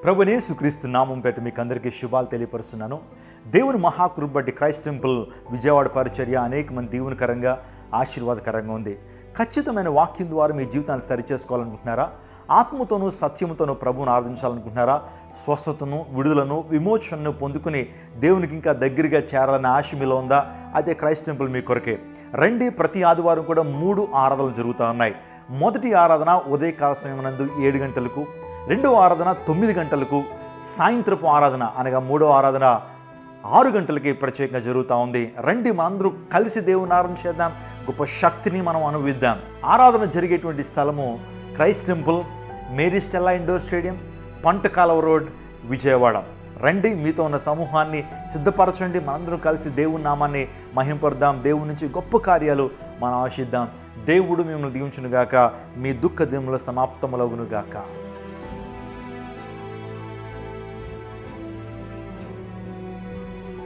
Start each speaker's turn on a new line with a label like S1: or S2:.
S1: ప్రభునేసు క్రీస్తు నామం పెట్టి మీకు అందరికీ శుభాలు తెలియపరుస్తున్నాను దేవుని మహాకృప బట్టి క్రైస్ట్ టెంపుల్ విజయవాడ పరిచర్య అనేక మంది దీవునికరంగా ఆశీర్వాదకరంగా ఉంది ఖచ్చితమైన వాక్యం ద్వారా మీ జీవితాన్ని సరిచేసుకోవాలనుకుంటున్నారా ఆత్మతోనూ సత్యముతోనూ ప్రభువును ఆరాధించాలనుకుంటున్నారా స్వస్థతను విడుదలను విమోచనను పొందుకుని దేవునికి ఇంకా దగ్గరగా చేరాలనే ఆశ మీలో ఉందా అదే క్రైస్ట్ టెంపుల్ మీ కొరకే రండి ప్రతి ఆదివారం కూడా మూడు ఆరాధనలు జరుగుతూ ఉన్నాయి మొదటి ఆరాధన ఉదయకాల సమయమునందు ఏడు గంటలకు రెండవ ఆరాధన తొమ్మిది గంటలకు సాయంత్రపు ఆరాధన అనగా మూడవ ఆరాధన ఆరు గంటలకి ప్రత్యేకంగా జరుగుతూ ఉంది రండి మనందరూ కలిసి దేవుని ఆరాధన చేద్దాం గొప్ప శక్తిని మనం అనుభవిద్దాం ఆరాధన జరిగేటువంటి స్థలము Christ temple Mary Stella indoor stadium Pantakaluva road Vijayawada రండి మీతో ఉన్న సమూహాన్ని సిద్ధపరచండి మనందరం కలిసి దేవుని నామాన్ని మహింపరుద్దాం దేవుని నుంచి గొప్ప కార్యాలు మనం ఆశిద్దాం దేవుడు మిమ్మల్ని దీవించునుగాక మీ దుఃఖ దినముల సమాప్తములగునుగాక